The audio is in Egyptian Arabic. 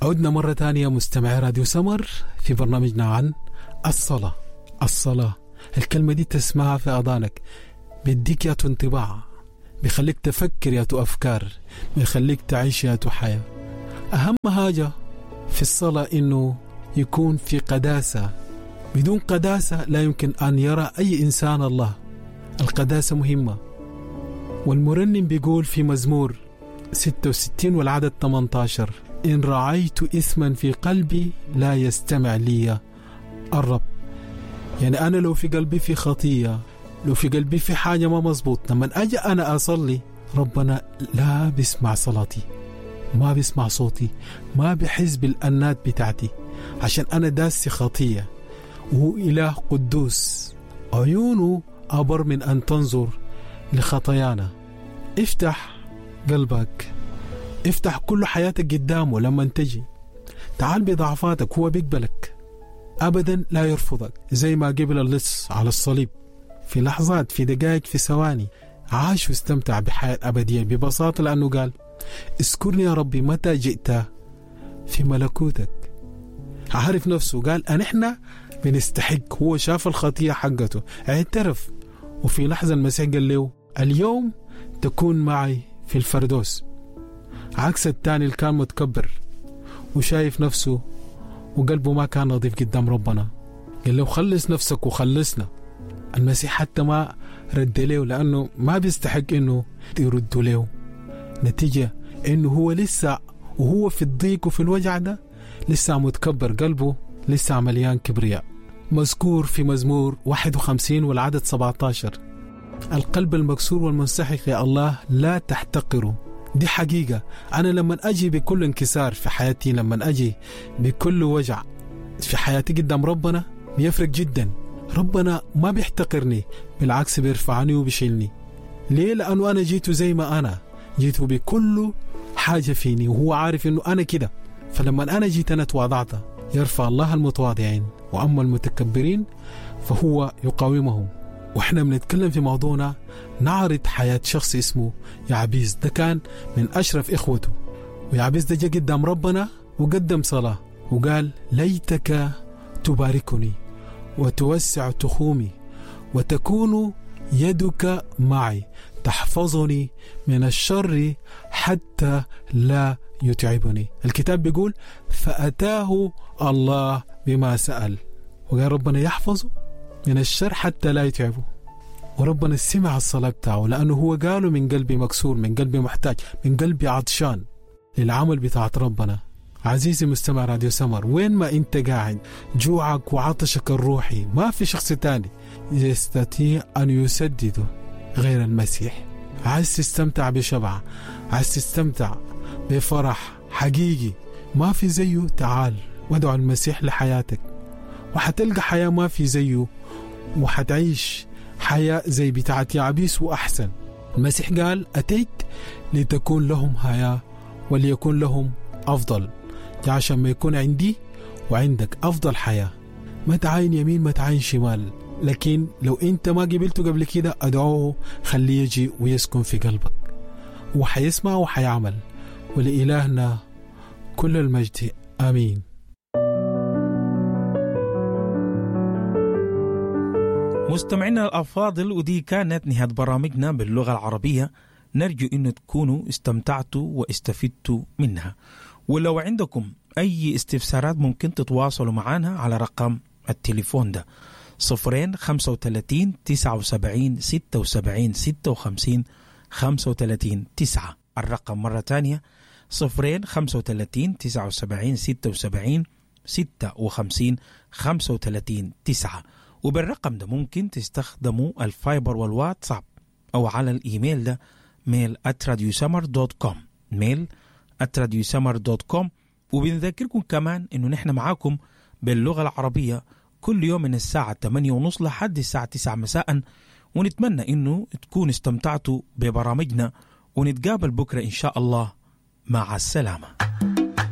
عدنا مرة ثانية مستمعي راديو سمر في برنامجنا عن الصلاة الصلاة الكلمة دي تسمعها في أذانك بيديك يا انطباع بيخليك تفكر يا أفكار بيخليك تعيش يا حياة أهم حاجة في الصلاة إنه يكون في قداسة بدون قداسة لا يمكن أن يرى أي إنسان الله القداسة مهمة والمرنم بيقول في مزمور 66 والعدد 18 إن رعيت إثما في قلبي لا يستمع لي الرب يعني أنا لو في قلبي في خطية لو في قلبي في حاجة ما مظبوط لما أجي أنا أصلي ربنا لا بيسمع صلاتي ما بيسمع صوتي ما بيحس بالأنات بتاعتي عشان أنا داسي خطية وهو إله قدوس عيونه أبر من أن تنظر لخطايانا افتح قلبك افتح كل حياتك قدامه لما تجي تعال بضعفاتك هو بيقبلك ابدا لا يرفضك زي ما قبل اللص على الصليب في لحظات في دقائق في ثواني عاش واستمتع بحياة أبدية ببساطة لأنه قال اذكرني يا ربي متى جئت في ملكوتك عارف نفسه قال أن احنا بنستحق هو شاف الخطية حقته اعترف وفي لحظة المسيح قال له اليوم تكون معي في الفردوس عكس التاني اللي كان متكبر وشايف نفسه وقلبه ما كان نظيف قدام ربنا قال له خلص نفسك وخلصنا المسيح حتى ما رد له لأنه ما بيستحق إنه يردوا له نتيجة إنه هو لسه وهو في الضيق وفي الوجع ده لسه متكبر قلبه لسه مليان كبرياء مذكور في مزمور 51 والعدد 17 القلب المكسور والمنسحق يا الله لا تحتقره دي حقيقة أنا لما أجي بكل انكسار في حياتي لما أجي بكل وجع في حياتي قدام ربنا بيفرق جدا ربنا ما بيحتقرني بالعكس بيرفعني وبيشيلني ليه لأنه أنا جيته زي ما أنا جيته بكل حاجة فيني وهو عارف أنه أنا كده فلما أنا جيت أنا تواضعت يرفع الله المتواضعين وأما المتكبرين فهو يقاومهم واحنا بنتكلم في موضوعنا نعرض حياة شخص اسمه يعبيس ده كان من أشرف إخوته ويعبيس ده جه قدام ربنا وقدم صلاة وقال ليتك تباركني وتوسع تخومي وتكون يدك معي تحفظني من الشر حتى لا يتعبني الكتاب بيقول فأتاه الله بما سأل وقال ربنا يحفظه من الشر حتى لا يتعبه وربنا سمع الصلاة بتاعه لأنه هو قاله من قلبي مكسور من قلبي محتاج من قلبي عطشان للعمل بتاعت ربنا عزيزي مستمع راديو سمر وين ما انت قاعد جوعك وعطشك الروحي ما في شخص تاني يستطيع أن يسدده غير المسيح عايز تستمتع بشبع عايز تستمتع بفرح حقيقي ما في زيه تعال وادعو المسيح لحياتك وحتلقى حياة ما في زيه وحتعيش حياة زي بتاعت يعبيس وأحسن المسيح قال أتيت لتكون لهم حياة وليكون لهم أفضل عشان ما يكون عندي وعندك أفضل حياة ما تعاين يمين ما تعاين شمال لكن لو أنت ما قبلته قبل كده أدعوه خليه يجي ويسكن في قلبك وحيسمع وحيعمل ولإلهنا كل المجد آمين مستمعينا الأفاضل ودي كانت نهاية برامجنا باللغة العربية نرجو أن تكونوا استمتعتوا واستفدتوا منها ولو عندكم أي استفسارات ممكن تتواصلوا معنا على رقم التليفون ده صفرين خمسة وتلاتين تسعة وسبعين ستة وسبعين ستة وخمسين خمسة وتلاتين تسعة الرقم مرة تانية صفرين خمسة وتلاتين تسعة وسبعين ستة وسبعين ستة وخمسين خمسة وتلاتين تسعة وبالرقم ده ممكن تستخدموا الفايبر والواتساب أو على الإيميل ده ميل @radiosummer دوت كوم ميل @radiosummer دوت كوم وبنذكركم كمان إنه نحن معاكم باللغة العربية كل يوم من الساعة 8 ونص لحد الساعة 9 مساء ونتمنى إنه تكونوا استمتعتوا ببرامجنا ونتقابل بكرة إن شاء الله مع السلامة